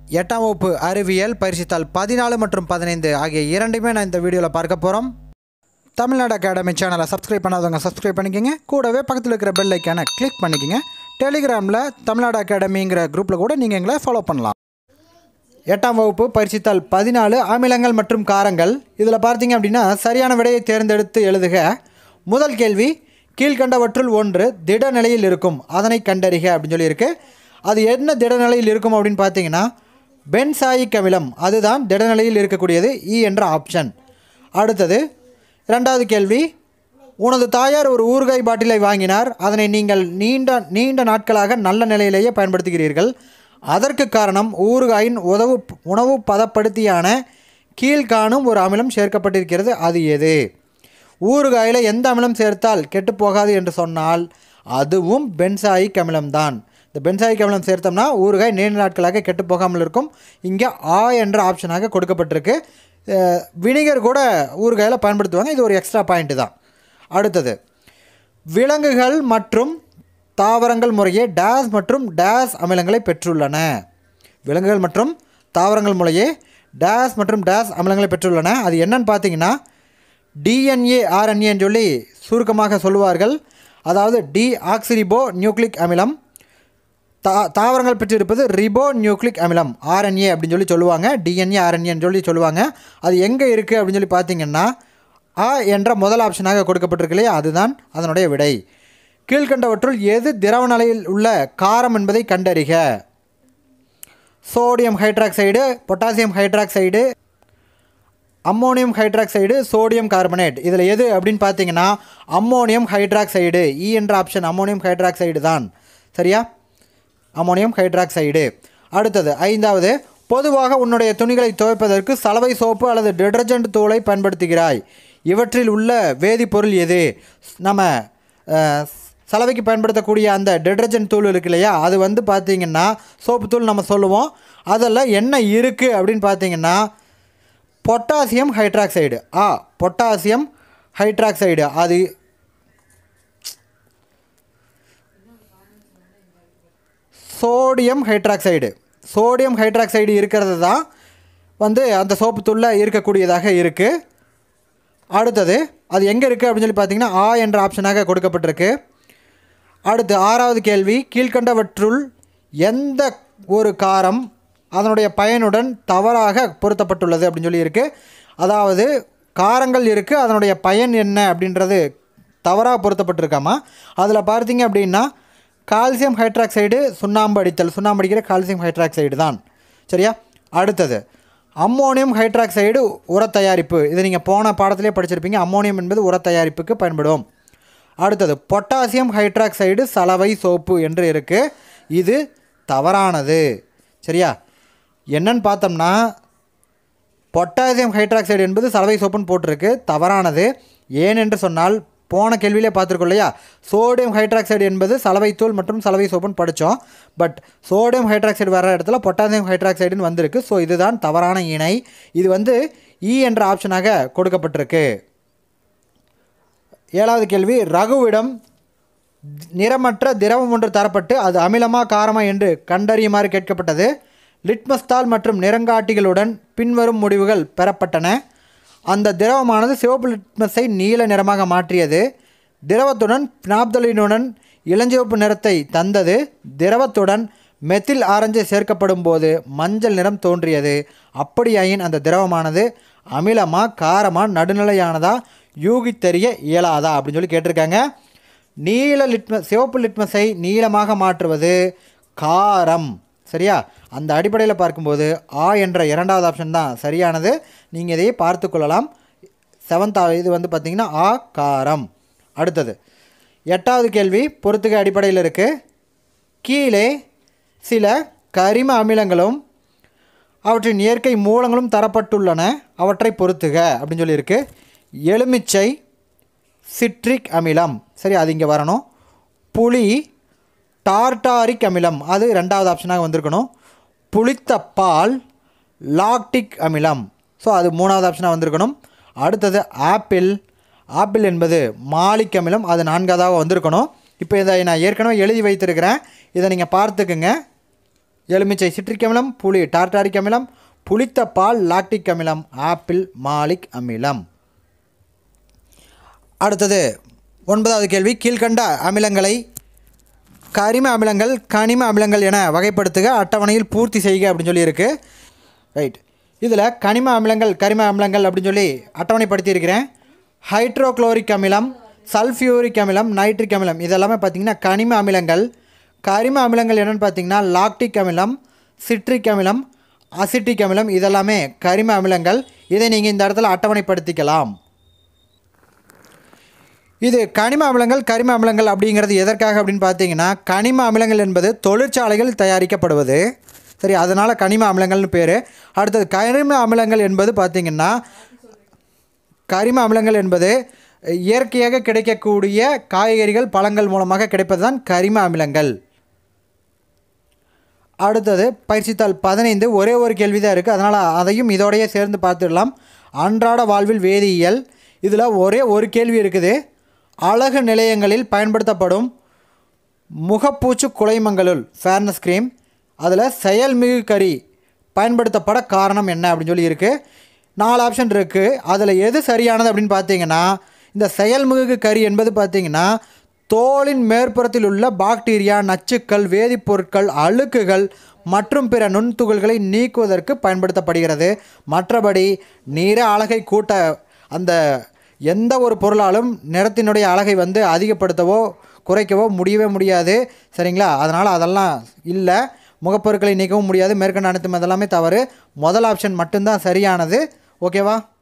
எட்டாம் வகுப்பு அறிவியல் பயிற்சித்தாள் பதினாலு மற்றும் பதினைந்து ஆகிய இரண்டுமே நான் இந்த வீடியோவில் பார்க்க போகிறோம் தமிழ்நாடு அகாடமி சேனலை சப்ஸ்கிரைப் பண்ணாதவங்க சப்ஸ்கிரைப் பண்ணிக்கோங்க கூடவே பக்கத்தில் இருக்கிற பெல் ஐக்கானை கிளிக் பண்ணிக்கோங்க டெலிகிராமில் தமிழ்நாடு அகாடமிங்கிற குரூப்பில் கூட நீங்கள் எங்களை ஃபாலோ பண்ணலாம் எட்டாம் வகுப்பு பயிற்சித்தாள் பதினாலு அமிலங்கள் மற்றும் காரங்கள் இதில் பார்த்தீங்க அப்படின்னா சரியான விடையை தேர்ந்தெடுத்து எழுதுக முதல் கேள்வி கீழ்கண்டவற்றுள் ஒன்று திட நிலையில் இருக்கும் அதனை கண்டறிக அப்படின்னு சொல்லியிருக்கு அது என்ன திடநிலையில் இருக்கும் அப்படின்னு பார்த்தீங்கன்னா பென்சாயிக் அமிலம் அதுதான் திடநிலையில் இருக்கக்கூடியது இ என்ற ஆப்ஷன் அடுத்தது இரண்டாவது கேள்வி உனது தாயார் ஒரு ஊறுகாய் பாட்டிலை வாங்கினார் அதனை நீங்கள் நீண்ட நீண்ட நாட்களாக நல்ல நிலையிலேயே பயன்படுத்துகிறீர்கள் அதற்கு காரணம் ஊறுகாயின் உதவு உணவு பதப்படுத்தியான கீழ்காணும் ஒரு அமிலம் சேர்க்கப்பட்டிருக்கிறது அது எது ஊறுகாயில் எந்த அமிலம் சேர்த்தால் கெட்டுப்போகாது என்று சொன்னால் அதுவும் பென்சாயிக் அமிலம்தான் இந்த பென்சாயிக் அமிலம் சேர்த்தோம்னா ஊறுகாய் நீண்ட நாட்களாக கெட்டு போகாமல் இருக்கும் இங்கே ஆ என்ற ஆப்ஷனாக கொடுக்கப்பட்டிருக்கு அஹ், வினிகர் கூட ஊறுகாயில் பயன்படுத்துவாங்க இது ஒரு எக்ஸ்ட்ரா பாயிண்ட் தான் அடுத்தது விலங்குகள் மற்றும் தாவரங்கள் முறையே டேஸ் மற்றும் டேஸ் அமிலங்களை பெற்றுள்ளன விலங்குகள் மற்றும் தாவரங்கள் முறையே டேஸ் மற்றும் டேஸ் அமிலங்களை பெற்றுள்ளன அது என்னன்னு பார்த்தீங்கன்னா டிஎன்ஏ ஆர்என்ஏன்னு சொல்லி சுருக்கமாக சொல்லுவார்கள் அதாவது டி ஆக்சிரிபோ நியூக்ளிக் அமிலம் தா தாவரங்கள் பெற்றிருப்பது ரிபோ நியூக்ளிக் அமிலம் ஆர்என்ஏ அப்படின்னு சொல்லி சொல்லுவாங்க டிஎன்ஏ ஆர்என்ஏன்னு சொல்லி சொல்லுவாங்க அது எங்கே இருக்குது அப்படின்னு சொல்லி பார்த்தீங்கன்னா ஆ என்ற முதல் ஆப்ஷனாக கொடுக்கப்பட்டிருக்கு இல்லையா அதுதான் அதனுடைய விடை கீழ்கண்டவற்றுள் எது திரவ நிலையில் உள்ள காரம் என்பதை கண்டறிக sodium hydroxide potassium hydroxide ammonium hydroxide sodium carbonate இதில் எது அப்படின்னு பார்த்தீங்கன்னா அம்மோனியம் ஹைட்ராக்சைடு இ என்ற ஆப்ஷன் அம்மோனியம் ஹைட்ராக்சைடு தான் சரியா அம்மோனியம் ஹைட்ராக்சைடு அடுத்தது ஐந்தாவது பொதுவாக உன்னுடைய துணிகளை துவைப்பதற்கு சலவை சோப்பு அல்லது டிடர்ஜென்ட் தூளை பயன்படுத்துகிறாய் இவற்றில் உள்ள வேதிப்பொருள் எது நம்ம அஹ், சலவைக்கு பயன்படுத்தக்கூடிய அந்த டிடர்ஜென்ட் தூள் இருக்கு இல்லையா அது வந்து பார்த்திங்கன்னா சோப்பு தூள் நம்ம சொல்லுவோம் அதில் என்ன இருக்குது அப்படின்னு பார்த்தீங்கன்னா பொட்டாசியம் ஹைட்ராக்சைடு ஆ பொட்டாசியம் ஹைட்ராக்சைடு அது சோடியம் ஹைட்ராக்சைடு சோடியம் ஹைட்ராக்சைடு இருக்கிறது தான் வந்து அந்த சோப்பு தூளில் இருக்கக்கூடியதாக இருக்குது அடுத்தது அது எங்கே இருக்குது அப்படின்னு சொல்லி பார்த்தீங்கன்னா ஆ என்ற ஆப்ஷனாக கொடுக்கப்பட்டிருக்கு அடுத்து ஆறாவது கேள்வி கீழ்கண்டவற்றுள் எந்த ஒரு காரம் அதனுடைய பயனுடன் தவறாக பொருத்தப்பட்டுள்ளது அப்படின்னு சொல்லி இருக்கு அதாவது காரங்கள் இருக்குது அதனுடைய பயன் என்ன அப்படின்றது தவறாக பொருத்தப்பட்டிருக்காமா அதில் பார்த்தீங்க அப்படின்னா கால்சியம் ஹைட்ராக்சைடு சுண்ணாம்பு அடித்தல் சுண்ணாம்பு அடிக்கிற கால்சியம் ஹைட்ராக்சைடு தான் சரியா அடுத்தது அம்மோனியம் ஹைட்ராக்சைடு உர தயாரிப்பு இது நீங்கள் போன பாடத்திலே படிச்சிருப்பீங்க அம்மோனியம் என்பது உர தயாரிப்புக்கு பயன்படும் அடுத்தது பொட்டாசியம் ஹைட்ராக்சைடு சலவை சோப்பு என்று இருக்குது இது தவறானது சரியா என்னன்னு பார்த்தோம்னா பொட்டாசியம் ஹைட்ராக்சைடு என்பது சலவை சோப்புன்னு போட்டிருக்கு தவறானது ஏன் என்று சொன்னால் போன கேள்வியிலே பார்த்துருக்கோம் இல்லையா சோடியம் ஹைட்ராக்சைடு என்பது சலவை தூள் மற்றும் சலவை சோப்புன்னு படித்தோம் பட் சோடியம் ஹைட்ராக்சைடு வர இடத்துல பொட்டாசியம் ஹைட்ராக்சைடுன்னு வந்திருக்கு ஸோ இதுதான் தவறான இணை இது வந்து இ என்ற ஆப்ஷனாக கொடுக்கப்பட்டிருக்கு ஏழாவது கேள்வி ரகுவிடம் நிறமற்ற திரவம் ஒன்று தரப்பட்டு அது அமிலமா காரமா என்று கண்டறியுமாறு கேட்கப்பட்டது லிட்மஸ் தாள் மற்றும் நிறங்காட்டிகளுடன் பின்வரும் முடிவுகள் பெறப்பட்டன அந்த திரவமானது சிவப்பு லிட்மஸை நீல நிறமாக மாற்றியது திரவத்துடன் பினாப்தலினுடன் இளஞ்சிவப்பு நிறத்தை தந்தது திரவத்துடன் மெத்தில் ஆரஞ்சு சேர்க்கப்படும் போது மஞ்சள் நிறம் தோன்றியது அப்படியாயின் அந்த திரவமானது அமிலமா காரமா நடுநிலையானதா யூகித்தெரிய இயலாதா அப்படின்னு சொல்லி கேட்டிருக்காங்க நீல லிட்மஸ் சிவப்பு லிட்மஸை நீளமாக மாற்றுவது காரம் சரியா அந்த அடிப்படையில் பார்க்கும்போது ஆ என்ற இரண்டாவது ஆப்ஷன் தான் சரியானது நீங்கள் இதையே பார்த்து கொள்ளலாம் செவன்த் இது வந்து பார்த்திங்கன்னா ஆ காரம் அடுத்தது எட்டாவது கேள்வி பொறுத்துக அடிப்படையில் இருக்குது கீழே சில கரிம அமிலங்களும் அவற்றின் இயற்கை மூலங்களும் தரப்பட்டுள்ளன அவற்றை பொறுத்துக அப்படின்னு சொல்லியிருக்கு எலுமிச்சை சிட்ரிக் அமிலம் சரி அது இங்கே வரணும் புளி டார்டாரிக் அமிலம் அது ரெண்டாவது ஆப்ஷனாக வந்திருக்கணும் புளித்த பால் லாக்டிக் அமிலம் ஸோ அது மூணாவது ஆப்ஷனாக வந்திருக்கணும் அடுத்தது ஆப்பிள் ஆப்பிள் என்பது மாலிக் அமிலம் அது நான்காவதாக வந்திருக்கணும் இப்போ இதை நான் ஏற்கனவே எழுதி வைத்திருக்கிறேன் இதை நீங்கள் பார்த்துக்குங்க எலுமிச்சை சிட்ரிக் அமிலம் புளி டார்டாரிக் அமிலம் புளித்த பால் லாக்டிக் அமிலம் ஆப்பிள் மாலிக் அமிலம் அடுத்தது ஒன்பதாவது கேள்வி கீழ்கண்ட அமிலங்களை கரிம அமிலங்கள் கனிம அமிலங்கள் என வகைப்படுத்துக அட்டவணையில் பூர்த்தி செய்க அப்படின்னு சொல்லியிருக்கு ரைட் இதில் கனிம அமிலங்கள் கரிம அமிலங்கள் அப்படின்னு சொல்லி அட்டவணைப்படுத்தியிருக்கிறேன் ஹைட்ரோக்ளோரிக் அமிலம் சல்ஃபியூரிக் அமிலம் நைட்ரிக் அமிலம் இதெல்லாமே பார்த்திங்கன்னா கனிம அமிலங்கள் கரிம அமிலங்கள் என்னென்னு பார்த்தீங்கன்னா லாக்டிக் அமிலம் சிட்ரிக் அமிலம் அசிட்டிக் அமிலம் இதெல்லாமே கரிம அமிலங்கள் இதை நீங்கள் இந்த இடத்துல அட்டவணைப்படுத்திக்கலாம் இது கனிம அமிலங்கள் கரிம அமிலங்கள் அப்படிங்கிறது எதற்காக அப்படின்னு பார்த்தீங்கன்னா கனிம அமிலங்கள் என்பது தொழிற்சாலைகள் தயாரிக்கப்படுவது சரி அதனால் கனிம அமிலங்கள்னு பேர் அடுத்தது கரிம அமிலங்கள் என்பது பார்த்திங்கன்னா கரிம அமிலங்கள் என்பது இயற்கையாக கிடைக்கக்கூடிய காய்கறிகள் பழங்கள் மூலமாக கிடைப்பது தான் கரிம அமிலங்கள் அடுத்தது பயிற்சித்தாள் பதினைந்து ஒரே ஒரு கேள்வி தான் இருக்குது அதனால் அதையும் இதோடையே சேர்ந்து பார்த்துடலாம் அன்றாட வாழ்வில் வேதியியல் இதில் ஒரே ஒரு கேள்வி இருக்குது அழகு நிலையங்களில் பயன்படுத்தப்படும் முகப்பூச்சு குலைமங்களுள் ஃபேர்னஸ் க்ரீம் அதில் செயல்மிகு கறி பயன்படுத்தப்பட காரணம் என்ன அப்படின்னு சொல்லி இருக்குது நாலு ஆப்ஷன் இருக்குது அதில் எது சரியானது அப்படின்னு பார்த்தீங்கன்னா இந்த செயல்மிகு கறி என்பது பார்த்தீங்கன்னா தோலின் மேற்புறத்தில் உள்ள பாக்டீரியா நச்சுக்கள் வேதிப்பொருட்கள் அழுக்குகள் மற்றும் பிற நுண்துகள்களை நீக்குவதற்கு பயன்படுத்தப்படுகிறது மற்றபடி நிற அழகை கூட்ட அந்த எந்த ஒரு பொருளாலும் நிறத்தினுடைய அழகை வந்து அதிகப்படுத்தவோ குறைக்கவோ முடியவே முடியாது சரிங்களா அதனால் அதெல்லாம் இல்லை முகப்பொருட்களை நீக்கவும் முடியாது மேற்கண்ட அனைத்தும் அதெல்லாமே தவறு முதல் ஆப்ஷன் மட்டும்தான் சரியானது ஓகேவா